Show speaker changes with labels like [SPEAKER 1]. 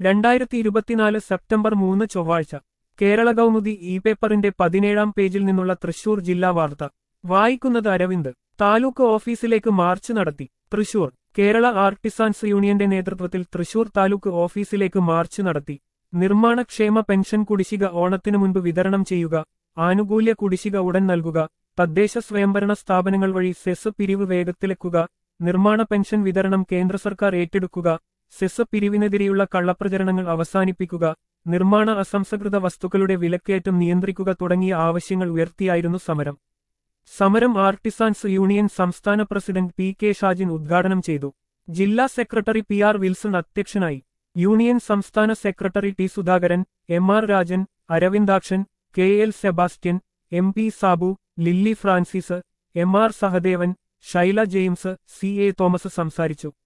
[SPEAKER 1] രണ്ടായിരത്തി ഇരുപത്തിനാല് സെപ്റ്റംബർ മൂന്ന് ചൊവ്വാഴ്ച കേരള കൗമുദി ഇ പേപ്പറിന്റെ പതിനേഴാം പേജിൽ നിന്നുള്ള തൃശൂർ ജില്ലാ വാർത്ത വായിക്കുന്നത് അരവിന്ദ് താലൂക്ക് ഓഫീസിലേക്ക് മാർച്ച് നടത്തി തൃശൂർ കേരള ആർട്ടിസാൻസ് യൂണിയന്റെ നേതൃത്വത്തിൽ തൃശൂർ താലൂക്ക് ഓഫീസിലേക്ക് മാർച്ച് നടത്തി നിർമ്മാണ ക്ഷേമ പെൻഷൻ കുടിശ്ശിക ഓണത്തിനു മുൻപ് വിതരണം ചെയ്യുക ആനുകൂല്യ കുടിശ്ശിക ഉടൻ നൽകുക തദ്ദേശ സ്വയംഭരണ സ്ഥാപനങ്ങൾ വഴി സെസ് പിരിവ് വേഗത്തിലെക്കുക നിർമ്മാണ പെൻഷൻ വിതരണം കേന്ദ്ര സർക്കാർ ഏറ്റെടുക്കുക സെസ് പിരിവിനെതിരെയുള്ള കള്ളപ്രചരണങ്ങൾ അവസാനിപ്പിക്കുക നിർമ്മാണ അസംസ്കൃത വസ്തുക്കളുടെ വിലക്കയറ്റം നിയന്ത്രിക്കുക തുടങ്ങിയ ആവശ്യങ്ങൾ ഉയർത്തിയായിരുന്നു സമരം സമരം ആർട്ടിസാൻസ് യൂണിയൻ സംസ്ഥാന പ്രസിഡന്റ് പി കെ ഷാജിൻ ഉദ്ഘാടനം ചെയ്തു ജില്ലാ സെക്രട്ടറി പി ആർ വിൽസൺ അധ്യക്ഷനായി യൂണിയൻ സംസ്ഥാന secretary T Sudhakaran M R Rajan Aravindakshan K L Sebastian M P Sabu Lilly Francis M R Sahadevan Shaila James C A Thomas സംസാരിച്ചു